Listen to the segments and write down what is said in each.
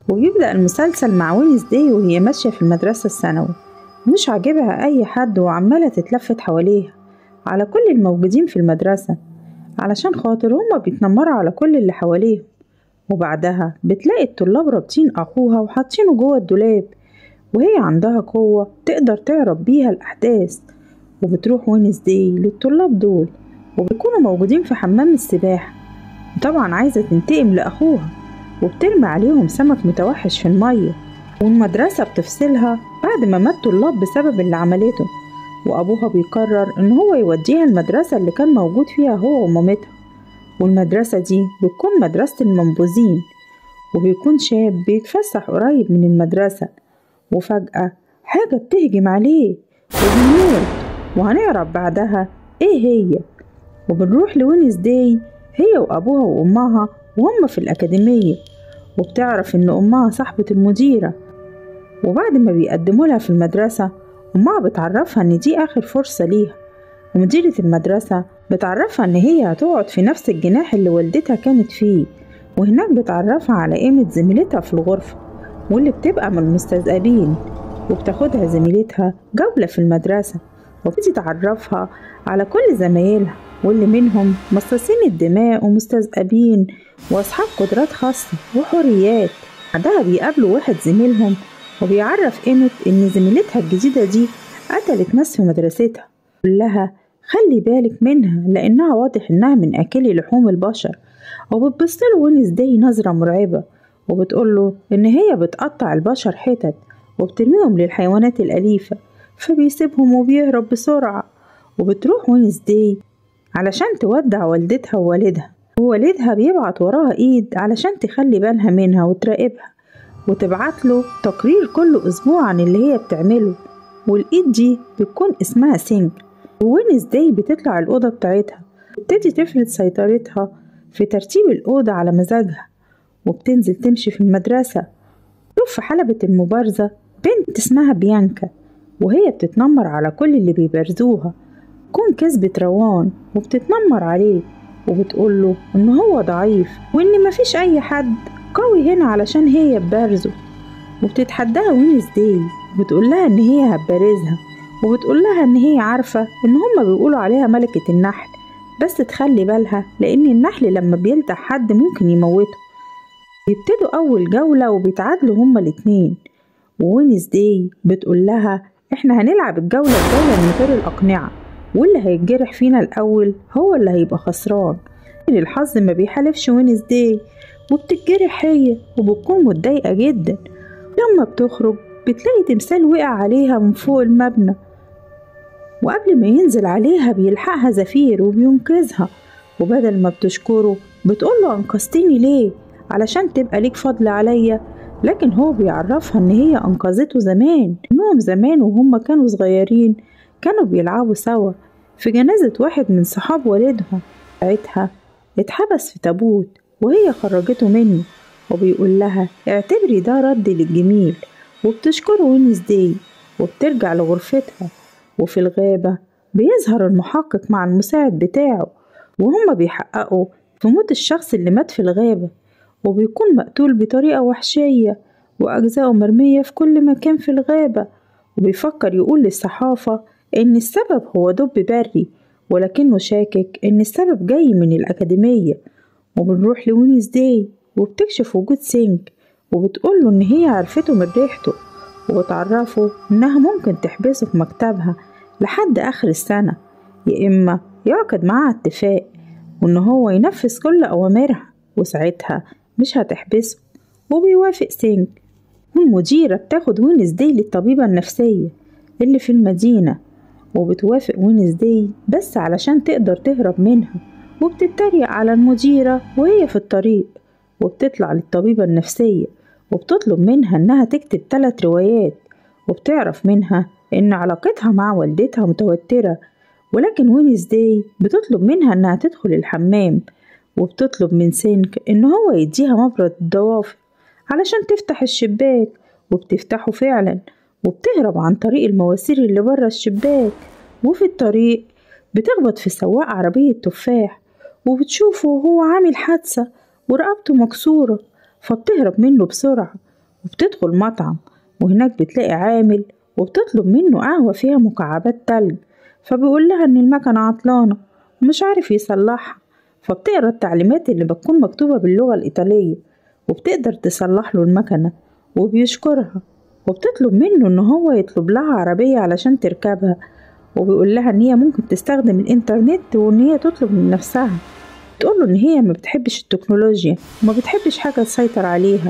وبيبدأ المسلسل مع وينزداي وهي ماشية في المدرسة الثانوي مش عاجبها أي حد وعمالة تتلفت حواليها على كل الموجودين في المدرسة علشان خاطر هما بيتنمروا على كل اللي حواليهم وبعدها بتلاقي الطلاب رابطين أخوها وحاطينه جوه الدولاب وهي عندها قوة تقدر تعرف بيها الأحداث وبتروح وينزداي للطلاب دول وبيكونوا موجودين في حمام السباحة وطبعا عايزة تنتقم لأخوها وبترمي عليهم سمك متوحش في المية والمدرسة بتفصلها بعد ما مات طلاب بسبب اللي عملته وأبوها بيقرر إن هو يوديها المدرسة اللي كان موجود فيها هو ومامتها والمدرسة دي بتكون مدرسة المنبوذين وبيكون شاب بيتفسح قريب من المدرسة وفجأة حاجة بتهجم عليه وبيموت وهنعرف بعدها ايه هي وبنروح لوينزداي هي وأبوها وأمها وهم في الأكاديمية وبتعرف إن أمها صاحبة المديرة وبعد ما بيقدموا لها في المدرسة أمها بتعرفها إن دي آخر فرصة ليها ومديرة المدرسة بتعرفها إن هي هتقعد في نفس الجناح اللي والدتها كانت فيه وهناك بتعرفها على قيمة زميلتها في الغرفة واللي بتبقى من المستذئبين وبتاخدها زميلتها جولة في المدرسة وبتدي تعرفها على كل زمايلها واللي منهم مصاصين الدماء ومستذئبين وأصحاب قدرات خاصة وحريات بعدها بيقابلوا واحد زميلهم وبيعرف قيمة إن زميلتها الجديدة دي قتلت ناس في مدرستها قال لها خلي بالك منها لأنها واضح إنها من أكلي لحوم البشر وبتبصله وينزداي نظرة مرعبة وبتقوله إن هي بتقطع البشر حتت وبترميهم للحيوانات الأليفة فبيسيبهم وبيهرب بسرعة وبتروح وينزداي علشان تودع والدتها ووالدها ووالدها بيبعت وراها ايد علشان تخلي بالها منها وتراقبها وتبعت له تقرير كل اسبوع عن اللي هي بتعمله والايد دي بتكون اسمها سينك ووينزداي بتطلع الأوضة بتاعتها وبتبتدي تفرض سيطرتها في ترتيب الأوضة على مزاجها وبتنزل تمشي في المدرسة شوف في حلبة المبارزة بنت اسمها بيانكا وهي بتتنمر على كل اللي بيبارزوها تكون كسبت روان وبتتنمر عليه وبتقوله إن هو ضعيف وإن مفيش أي حد قوي هنا علشان هي تبارزه وبتتحداها وينزداي وبتقولها إن هي هتبارزها وبتقولها إن هي عارفة إن هما بيقولوا عليها ملكة النحل بس تخلي بالها لأن النحل لما بيلدع حد ممكن يموته بيبتدوا أول جولة وبيتعادلوا هما الاتنين ووينزداي بتقول لها احنا هنلعب الجولة الجاية من غير الأقنعة واللي هيتجرح فينا الأول هو اللي هيبقى خسران الحظ ما بيحالفش وينزداي وبتتجرح هي وبتكون متضايقة جدا لما بتخرج بتلاقي تمثال وقع عليها من فوق المبنى وقبل ما ينزل عليها بيلحقها زفير وبينقذها وبدل ما بتشكره بتقوله أنقذتني ليه علشان تبقى ليك فضل عليا لكن هو بيعرفها إن هي أنقذته زمان إنهم زمان وهم كانوا صغيرين كانوا بيلعبوا سوا في جنازة واحد من صحاب والدهم ساعتها اتحبس في تابوت وهي خرجته منه وبيقول لها اعتبري ده رد للجميل وبتشكره وينزداي وبترجع لغرفتها وفي الغابة بيظهر المحقق مع المساعد بتاعه وهما بيحققوا في موت الشخص اللي مات في الغابة وبيكون مقتول بطريقة وحشية وأجزاؤه مرمية في كل مكان في الغابة وبيفكر يقول للصحافة إن السبب هو دب بري ولكنه شاكك إن السبب جاي من الأكاديمية وبنروح لوينزداي وبتكشف وجود سينك وبتقوله إن هي عرفته من ريحته وبتعرفه إنها ممكن تحبسه في مكتبها لحد آخر السنة يا إما يعقد معاها اتفاق وإن هو ينفذ كل أوامرها وساعتها مش هتحبسه وبيوافق سينك والمديرة بتاخد وينزداي للطبيبة النفسية اللي في المدينة وبتوافق وينزداي بس علشان تقدر تهرب منها وبتتريق على المديرة وهي في الطريق وبتطلع للطبيبة النفسية وبتطلب منها إنها تكتب ثلاث روايات وبتعرف منها إن علاقتها مع والدتها متوترة ولكن وينزداي بتطلب منها إنها تدخل الحمام وبتطلب من سينك إن هو يديها مبرد الضوافر علشان تفتح الشباك وبتفتحه فعلا وبتهرب عن طريق المواسير اللي برا الشباك وفي الطريق بتخبط في سواق عربية تفاح وبتشوفه وهو عامل حادثة ورقبته مكسورة فبتهرب منه بسرعة وبتدخل مطعم وهناك بتلاقي عامل وبتطلب منه قهوة فيها مكعبات تلج فبيقول لها إن المكنة عطلانة ومش عارف يصلحها فبتقرا التعليمات اللي بتكون مكتوبة باللغة الإيطالية وبتقدر تصلح له المكنة وبيشكرها وبتطلب منه إن هو يطلب لها عربية علشان تركبها وبيقول لها إن هي ممكن تستخدم الإنترنت وإن هي تطلب من نفسها تقوله إن هي ما بتحبش التكنولوجيا وما بتحبش حاجة تسيطر عليها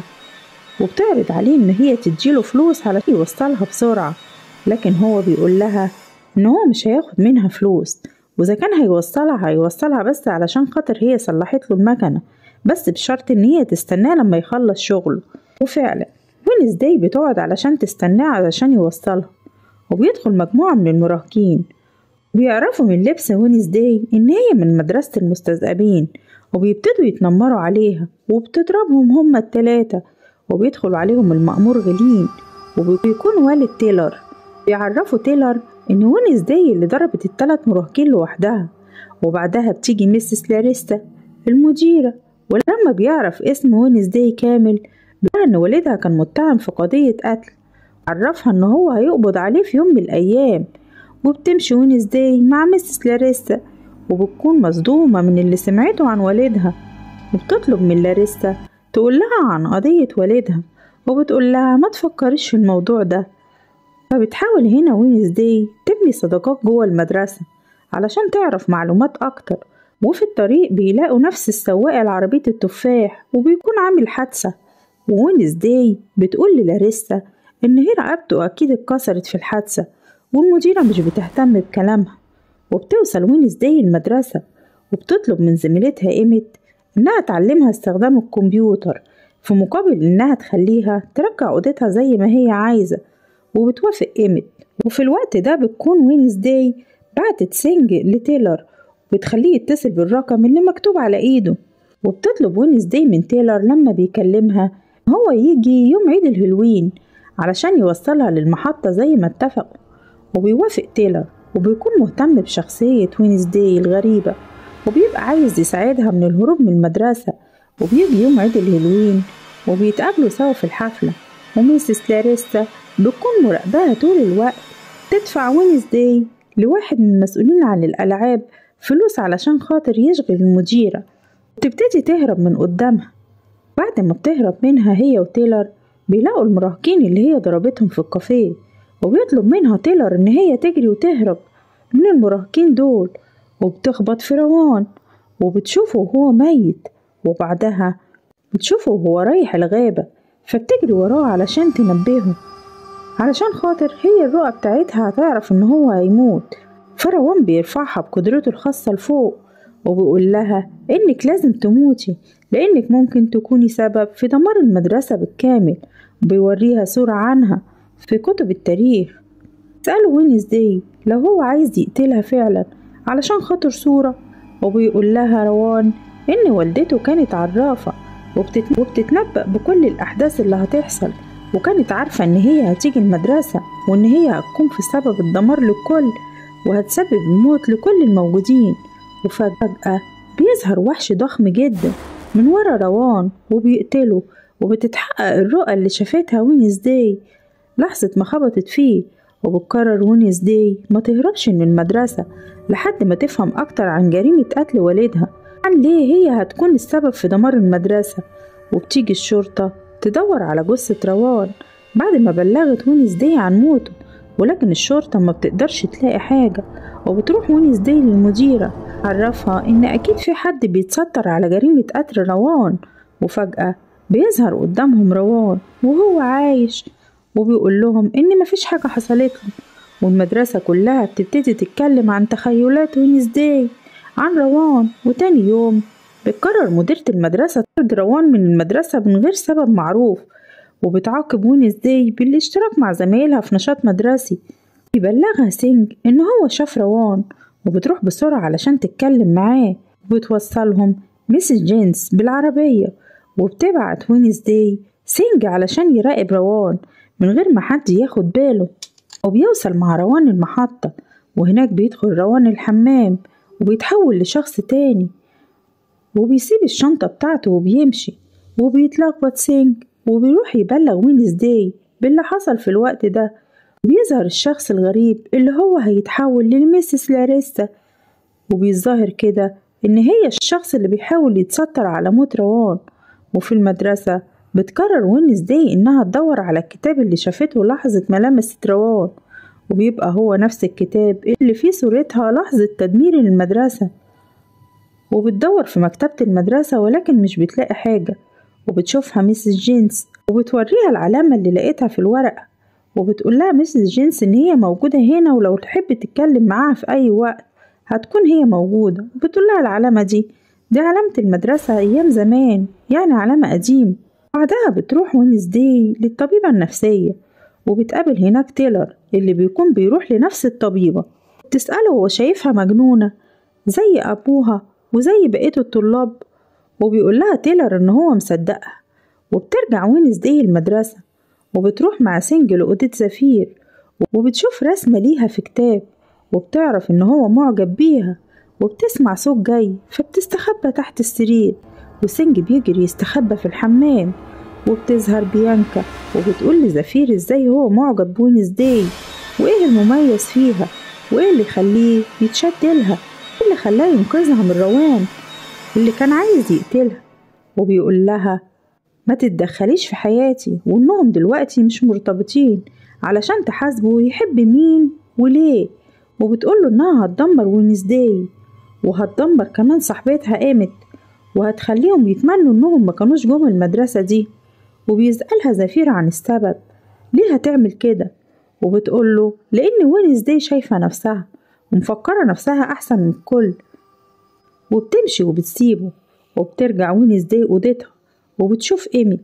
وبتعرض عليه إن هي تديله فلوس علشان يوصلها بسرعة لكن هو بيقول لها إن هو مش هياخد منها فلوس وإذا كان هيوصلها هيوصلها بس علشان خاطر هي صلحت له المكنة بس بشرط إن هي تستناه لما يخلص شغله وفعلا وينزداي بتقعد علشان تستناه علشان يوصلها وبيدخل مجموعة من المراهقين بيعرفوا من لبس وينزداي إن هي من مدرسة المستذئبين وبيبتدوا يتنمروا عليها وبتضربهم هما التلاتة وبيدخل عليهم المأمور غلين وبيكون والد تيلر بيعرفوا تيلر إن وينزداي اللي ضربت التلات مراهقين لوحدها وبعدها بتيجي ميسيس لاريستا المديرة ولما بيعرف اسم وينزداي كامل بيقول إن والدها كان متهم في قضية قتل عرفها إن هو هيقبض عليه في يوم من الأيام وبتمشي وينزداي مع ميسيس لاريستا وبتكون مصدومة من اللي سمعته عن والدها وبتطلب من لاريستا تقول لها عن قضية والدها وبتقول لها ما تفكريش في الموضوع ده فبتحاول هنا وينزداي تبني صداقات جوه المدرسة علشان تعرف معلومات أكتر وفي الطريق بيلاقوا نفس السواق العربية التفاح وبيكون عامل حادثة ووينزداي بتقول للاريستا إن هي رقبته أكيد اتكسرت في الحادثة والمديرة مش بتهتم بكلامها وبتوصل وينزداي المدرسة وبتطلب من زميلتها إيمت إنها تعلمها استخدام الكمبيوتر في مقابل إنها تخليها ترجع أوضتها زي ما هي عايزة وبتوافق إيمت وفي الوقت ده بتكون وينزداي بعتت سينج لتيلر وبتخليه يتصل بالرقم اللي مكتوب على إيده وبتطلب وينزداي من تيلر لما بيكلمها هو يجي يوم عيد الهلوين علشان يوصلها للمحطة زي ما اتفقوا وبيوافق تيلر وبيكون مهتم بشخصية وينزداي الغريبة وبيبقى عايز يساعدها من الهروب من المدرسة وبيجي يوم عيد الهلوين وبيتقابلوا سوا في الحفلة وميسيس لاريستا بتكون مراقباها طول الوقت تدفع وينزداي لواحد من المسؤولين عن الألعاب فلوس علشان خاطر يشغل المديرة وتبتدي تهرب من قدامها بعد ما بتهرب منها هي وتيلر بيلاقوا المراهقين اللي هي ضربتهم في الكافيه وبيطلب منها تيلر إن هي تجري وتهرب من المراهقين دول وبتخبط في روان وبتشوفه وهو ميت وبعدها بتشوفه وهو رايح الغابة فبتجري وراه علشان تنبهه علشان خاطر هي الرؤى بتاعتها هتعرف إن هو هيموت فروان بيرفعها بقدرته الخاصة لفوق وبيقول لها إنك لازم تموتي لأنك ممكن تكوني سبب في دمار المدرسة بالكامل وبيوريها صورة عنها في كتب التاريخ سأله وينزداي لو هو عايز يقتلها فعلا علشان خاطر صورة وبيقول لها روان إن والدته كانت عرافة وبتت... وبتتنبأ بكل الأحداث اللي هتحصل وكانت عارفة إن هي هتيجي المدرسة وإن هي هتكون في سبب الدمار للكل وهتسبب الموت لكل الموجودين وفجأة بيظهر وحش ضخم جدا من ورا روان وبيقتله وبتتحقق الرؤى اللي شافتها وينزداي لحظة ما خبطت فيه وبتقرر وينزداي ما تهربش من المدرسة لحد ما تفهم أكتر عن جريمة قتل والدها عن ليه هي هتكون السبب في دمار المدرسة وبتيجي الشرطة تدور على جثة روان بعد ما بلغت وينزداي عن موته ولكن الشرطة ما بتقدرش تلاقي حاجة وبتروح وينزداي للمديرة عرفها إن أكيد في حد بيتستر على جريمة قتل روان وفجأة بيظهر قدامهم روان وهو عايش وبيقول لهم إن مفيش حاجة حصلت له والمدرسة كلها بتبتدي تتكلم عن تخيلات وينزداي عن روان وتاني يوم بتقرر مديرة المدرسة تطرد روان من المدرسة من غير سبب معروف وبتعاقب وينزداي بالاشتراك مع زمايلها في نشاط مدرسي بيبلغها سينج إن هو شاف روان وبتروح بسرعة علشان تتكلم معاه وبتوصلهم ميسيس جينز بالعربية وبتبعت وينزداي سينج علشان يراقب روان من غير ما حد ياخد باله وبيوصل مع روان المحطة وهناك بيدخل روان الحمام وبيتحول لشخص تاني وبيسيب الشنطة بتاعته وبيمشي وبيتلخبط سينج وبيروح يبلغ وينزداي باللي حصل في الوقت ده بيظهر الشخص الغريب اللي هو هيتحول للميسس لاريستا وبيظهر كده إن هي الشخص اللي بيحاول يتستر على موت روان وفي المدرسة بتقرر وينزداي إنها تدور على الكتاب اللي شافته لحظة ملامس روان وبيبقى هو نفس الكتاب اللي فيه صورتها لحظة تدمير المدرسة وبتدور في مكتبة المدرسة ولكن مش بتلاقي حاجة وبتشوفها ميسيس جينز وبتوريها العلامة اللي لقيتها في الورقة وبتقول لها ميسيس جينز إن هي موجودة هنا ولو تحب تتكلم معاها في أي وقت هتكون هي موجودة وبتقول لها العلامة دي دي علامة المدرسة أيام زمان يعني علامة قديم بعدها بتروح وينزداي للطبيبة النفسية وبتقابل هناك تيلر اللي بيكون بيروح لنفس الطبيبة بتسأله هو شايفها مجنونة زي أبوها وزي بقية الطلاب وبيقول لها تيلر إن هو مصدقها وبترجع وينزداي المدرسة وبتروح مع سنجل وأوديت زفير وبتشوف رسمة ليها في كتاب وبتعرف إن هو معجب بيها وبتسمع صوت جاي فبتستخبى تحت السرير وسنج بيجري يستخبى في الحمام وبتظهر بيانكا وبتقول لزفير ازاي هو معجب بوينزداي وايه المميز فيها وايه اللي يخليه يتشد لها ايه اللي خلاه ينقذها من روان اللي كان عايز يقتلها وبيقول لها ما تتدخليش في حياتي وانهم دلوقتي مش مرتبطين علشان تحاسبه يحب مين وليه وبتقوله انها هتدمر وينزداي وهتدمر كمان صاحبتها قامت وهتخليهم يتمنوا انهم ما كانوش جم المدرسة دي وبيسألها زفير عن السبب ليه هتعمل كده وبتقوله لأن وينزداي شايفة نفسها ومفكرة نفسها أحسن من الكل وبتمشي وبتسيبه وبترجع وينزداي أوضتها وبتشوف إيمي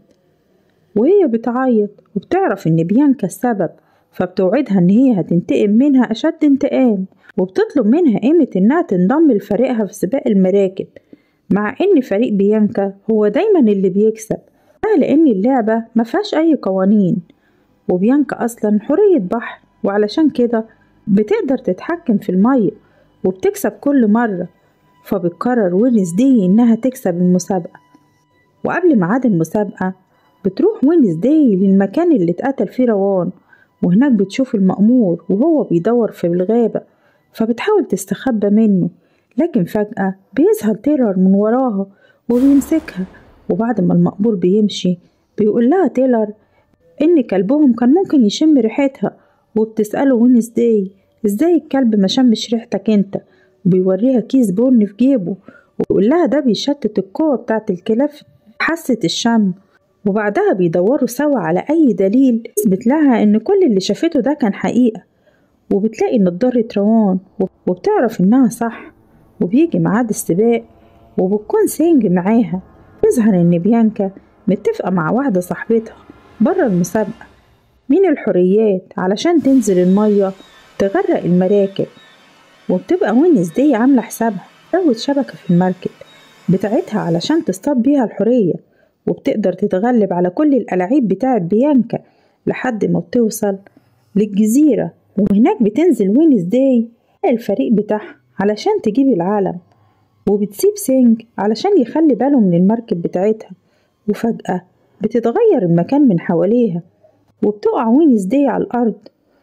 وهي بتعيط وبتعرف إن بيانكا السبب فبتوعدها إن هي هتنتقم منها أشد انتقام وبتطلب منها إيمت إنها تنضم لفريقها في سباق المراكب مع إن فريق بيانكا هو دايما اللي بيكسب ده لأن اللعبة مفيهاش أي قوانين وبيانكا أصلا حرية بحر وعلشان كده بتقدر تتحكم في المية وبتكسب كل مرة فبتقرر وينزداي إنها تكسب المسابقة وقبل ميعاد المسابقة بتروح وينزداي للمكان اللي اتقتل فيه روان وهناك بتشوف المأمور وهو بيدور في الغابة فبتحاول تستخبى منه لكن فجأة بيظهر تيرر من وراها وبيمسكها وبعد ما المأمور بيمشي بيقول لها تيلر إن كلبهم كان ممكن يشم ريحتها وبتسأله وينزداي إزاي الكلب ما شمش ريحتك أنت وبيوريها كيس بن في جيبه ويقول لها ده بيشتت القوة بتاعت الكلاب في حاسة الشم وبعدها بيدوروا سوا على أي دليل يثبت لها إن كل اللي شافته ده كان حقيقة وبتلاقي نضارة روان وبتعرف إنها صح وبيجي ميعاد السباق وبتكون سينج معاها يظهر إن بيانكا متفقة مع واحدة صاحبتها برا المسابقة من الحريات علشان تنزل المية تغرق المراكب وبتبقى وينزداي عاملة حسابها تزود شبكة في المركب بتاعتها علشان تصطاد بيها الحرية وبتقدر تتغلب على كل الألاعيب بتاعة بيانكا لحد ما بتوصل للجزيرة وهناك بتنزل وينزداي الفريق بتاعها علشان تجيب العالم وبتسيب سينج علشان يخلي باله من المركب بتاعتها وفجأة بتتغير المكان من حواليها وبتقع وينزداي على الأرض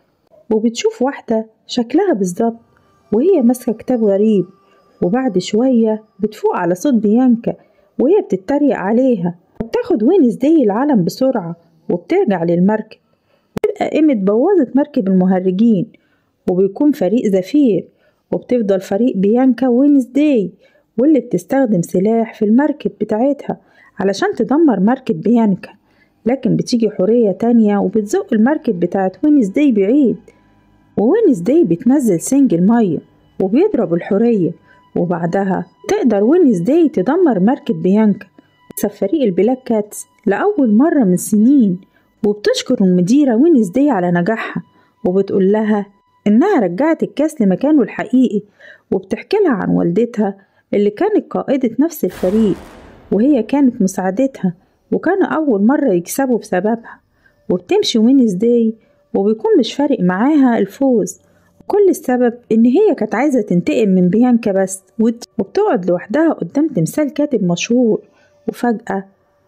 وبتشوف واحدة شكلها بالظبط وهي ماسكة كتاب غريب وبعد شوية بتفوق على صوت بيانكا وهي بتتريق عليها بتاخد وينزداي العلم بسرعة وبترجع للمركب بتبقى قيمة بوظت مركب المهرجين وبيكون فريق زفير وبتفضل فريق بيانكا وينزداي واللي بتستخدم سلاح في المركب بتاعتها علشان تدمر مركب بيانكا لكن بتيجي حورية تانية وبتزق المركب بتاعت وينزداي بعيد ووينزداي بتنزل سنج المية وبيضرب الحورية وبعدها تقدر وينزداي تدمر مركب بيانكا وتكسب فريق البلاك كاتس لأول مرة من سنين وبتشكر المديرة وينزداي على نجاحها وبتقول لها إنها رجعت الكاس لمكانه الحقيقي وبتحكي لها عن والدتها اللي كانت قائدة نفس الفريق وهي كانت مساعدتها وكان أول مرة يكسبوا بسببها وبتمشي وينزداي وبيكون مش فارق معاها الفوز وكل السبب إن هي كانت عايزة تنتقم من بيانكا بس وبتقعد لوحدها قدام تمثال كاتب مشهور وفجأة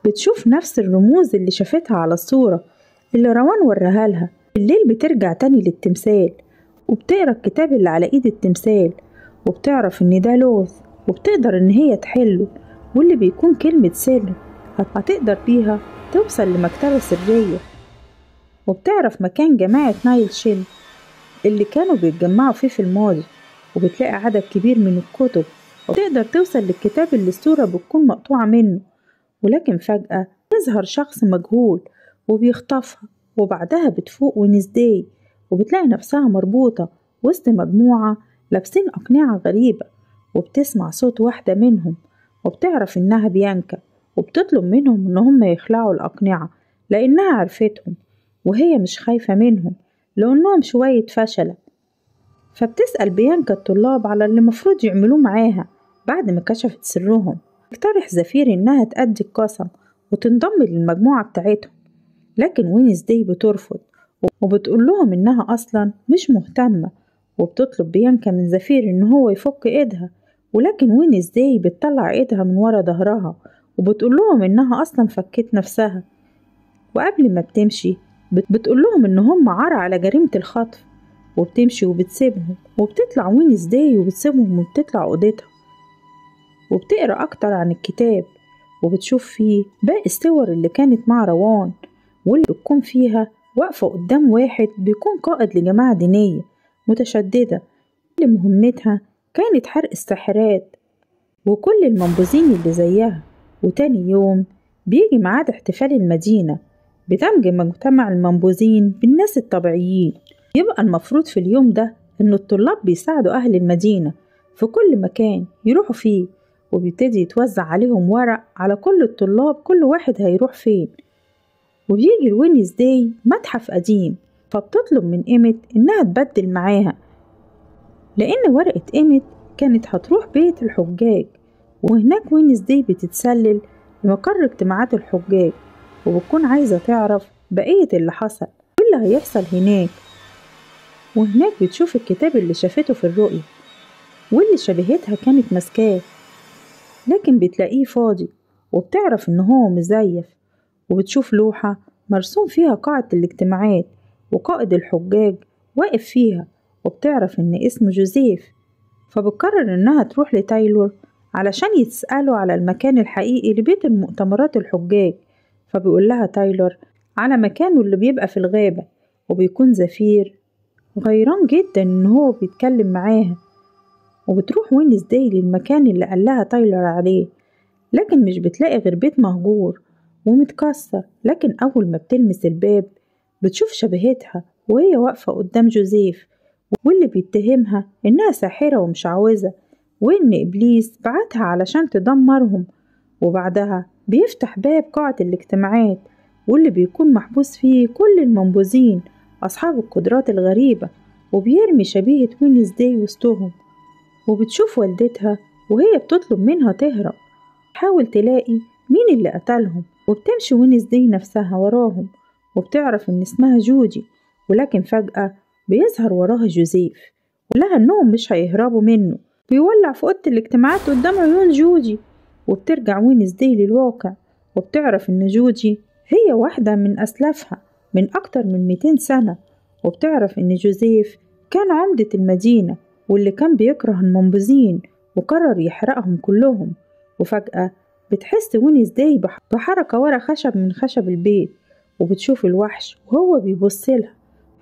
بتشوف نفس الرموز اللي شافتها على الصورة اللي روان وراها لها بالليل بترجع تاني للتمثال وبتقرا الكتاب اللي على ايد التمثال وبتعرف ان ده لغز وبتقدر ان هي تحله واللي بيكون كلمة سر هتقدر بيها توصل لمكتبة سرية وبتعرف مكان جماعة نايل شيل اللي كانوا بيتجمعوا فيه في الماضي وبتلاقي عدد كبير من الكتب وتقدر توصل للكتاب اللي الصورة بتكون مقطوعة منه ولكن فجأة يظهر شخص مجهول وبيخطفها وبعدها بتفوق ونزداي وبتلاقي نفسها مربوطة وسط مجموعة لابسين أقنعة غريبة وبتسمع صوت واحدة منهم وبتعرف إنها بيانكا وبتطلب منهم إن هم يخلعوا الأقنعة لأنها عرفتهم وهي مش خايفة منهم لأنهم شوية فشلة فبتسأل بيانكا الطلاب على اللي مفروض يعملوه معاها بعد ما كشفت سرهم اقترح زفير إنها تأدي القسم وتنضم للمجموعة بتاعتهم لكن وينزداي بترفض وبتقول لهم إنها أصلا مش مهتمة وبتطلب بيانكا من زفير إن هو يفك إيدها ولكن وينزداي بتطلع إيدها من ورا ظهرها وبتقول لهم إنها أصلا فكت نفسها وقبل ما بتمشي بتقول لهم إن هم عار على جريمة الخطف وبتمشي وبتسيبهم وبتطلع وينزداي وبتسيبهم وبتطلع أوضتها وبتقرا أكتر عن الكتاب وبتشوف فيه باقي الصور اللي كانت مع روان واللي بتكون فيها واقفة قدام واحد بيكون قائد لجماعة دينية متشددة اللي مهمتها كانت حرق الساحرات وكل المنبوذين اللي زيها وتاني يوم بيجي ميعاد احتفال المدينة بدمج مجتمع المنبوذين بالناس الطبيعيين يبقى المفروض في اليوم ده إن الطلاب بيساعدوا أهل المدينة في كل مكان يروحوا فيه وبيبتدي يتوزع عليهم ورق على كل الطلاب كل واحد هيروح فين وبيجي الوينزداي متحف قديم فبتطلب من إيمت إنها تبدل معاها لأن ورقة إيمت كانت هتروح بيت الحجاج وهناك وينزداي بتتسلل لمقر اجتماعات الحجاج وبتكون عايزة تعرف بقية اللي حصل واللي هيحصل هناك وهناك بتشوف الكتاب اللي شافته في الرؤية واللي شبهتها كانت ماسكاه لكن بتلاقيه فاضي وبتعرف إن هو مزيف وبتشوف لوحة مرسوم فيها قاعة الاجتماعات وقائد الحجاج واقف فيها وبتعرف إن اسمه جوزيف فبتقرر إنها تروح لتايلور علشان يتسألوا على المكان الحقيقي لبيت المؤتمرات الحجاج فبيقول لها تايلور على مكانه اللي بيبقى في الغابة وبيكون زفير غيران جدا إن هو بيتكلم معاها وبتروح وينزداي للمكان اللي قال لها تايلور عليه لكن مش بتلاقي غير بيت مهجور ومتكسر لكن أول ما بتلمس الباب بتشوف شبهتها وهي واقفة قدام جوزيف واللي بيتهمها إنها ساحرة ومشعوذة وإن إبليس بعتها علشان تدمرهم وبعدها بيفتح باب قاعة الاجتماعات واللي بيكون محبوس فيه كل المنبوذين أصحاب القدرات الغريبة وبيرمي شبيهة وينزداي وسطهم وبتشوف والدتها وهي بتطلب منها تهرب تحاول تلاقي مين اللي قتلهم وبتمشي وينزداي نفسها وراهم وبتعرف إن اسمها جودي ولكن فجأة بيظهر وراها جوزيف ولها إنهم مش هيهربوا منه بيولع في أوضة الاجتماعات قدام عيون جودي وبترجع وينزداي للواقع وبتعرف إن جودي هي واحدة من أسلافها من أكتر من 200 سنة وبتعرف إن جوزيف كان عمدة المدينة واللي كان بيكره المنبوذين وقرر يحرقهم كلهم وفجأة بتحس وينزداي بحركة ورا خشب من خشب البيت وبتشوف الوحش وهو بيبصلها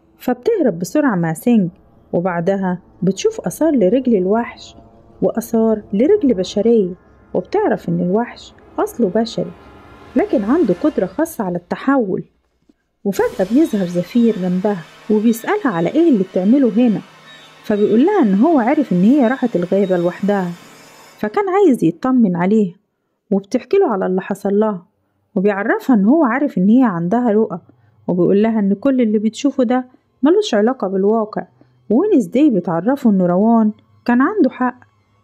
فبتهرب بسرعة مع سينج وبعدها بتشوف آثار لرجل الوحش وآثار لرجل بشرية وبتعرف إن الوحش أصله بشري لكن عنده قدرة خاصة على التحول وفجأة بيظهر زفير جنبها وبيسألها على إيه اللي بتعمله هنا فبيقول لها إن هو عرف إن هي راحت الغابة لوحدها فكان عايز يطمن عليها وبتحكي له على اللي حصل لها وبيعرفها إن هو عارف إن هي عندها رؤى وبيقول لها إن كل اللي بتشوفه ده ملوش علاقة بالواقع وينزداي بتعرفه إن روان كان عنده حق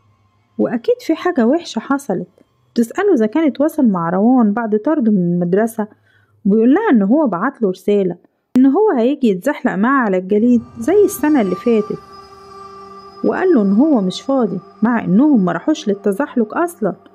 وأكيد في حاجة وحشة حصلت تسأله إذا كان اتواصل مع روان بعد طرده من المدرسة وبيقول لها إن هو بعتله رسالة إن هو هيجي يتزحلق معاه على الجليد زي السنة اللي فاتت وقال له إن هو مش فاضي مع إنهم مراحوش للتزحلق أصلا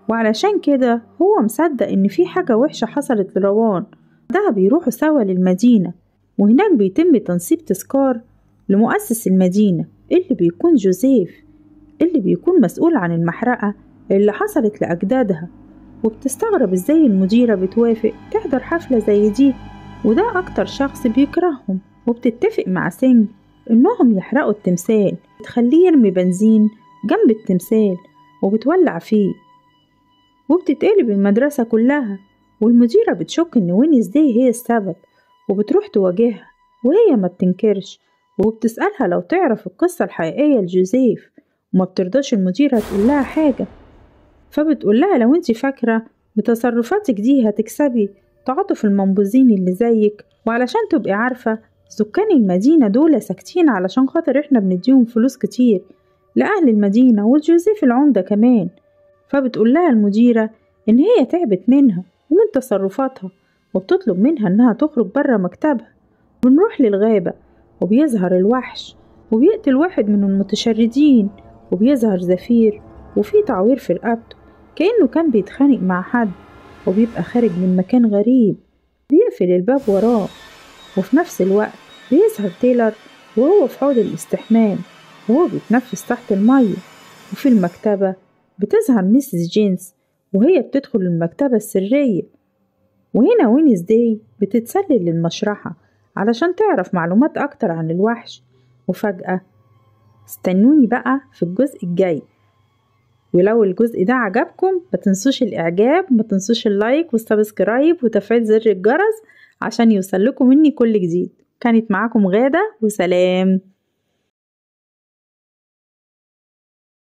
وعلشان كده هو مصدق إن في حاجة وحشة حصلت لروان ده بيروحوا سوا للمدينة وهناك بيتم تنصيب تذكار لمؤسس المدينة اللي بيكون جوزيف اللي بيكون مسؤول عن المحرقة اللي حصلت لأجدادها وبتستغرب ازاي المديرة بتوافق تحضر حفلة زي دي وده أكتر شخص بيكرههم وبتتفق مع سينج إنهم يحرقوا التمثال بتخليه يرمي بنزين جنب التمثال وبتولع فيه وبتتقلب المدرسة كلها والمديرة بتشك إن وينزداي هي السبب وبتروح تواجهها وهي ما بتنكرش وبتسألها لو تعرف القصة الحقيقية لجوزيف وما بترضاش المديرة تقول لها حاجة فبتقول لها لو انت فاكرة بتصرفاتك دي هتكسبي تعاطف المنبوذين اللي زيك وعلشان تبقي عارفة سكان المدينة دول ساكتين علشان خاطر احنا بنديهم فلوس كتير لأهل المدينة والجوزيف العمدة كمان فبتقول لها المديرة إن هي تعبت منها ومن تصرفاتها وبتطلب منها إنها تخرج برا مكتبها بنروح للغابة وبيظهر الوحش وبيقتل واحد من المتشردين وبيظهر زفير وفي تعوير في رقبته كأنه كان بيتخانق مع حد وبيبقى خارج من مكان غريب بيقفل الباب وراه وفي نفس الوقت بيظهر تيلر وهو في حوض الاستحمام وهو بيتنفس تحت المية وفي المكتبة بتظهر ميسيس جينز وهي بتدخل المكتبة السرية وهنا وينزداي بتتسلل للمشرحة علشان تعرف معلومات أكتر عن الوحش وفجأة استنوني بقى في الجزء الجاي ولو الجزء ده عجبكم ما تنسوش الاعجاب ما تنسوش اللايك والسبسكرايب وتفعيل زر الجرس عشان يوصلكم مني كل جديد كانت معاكم غادة وسلام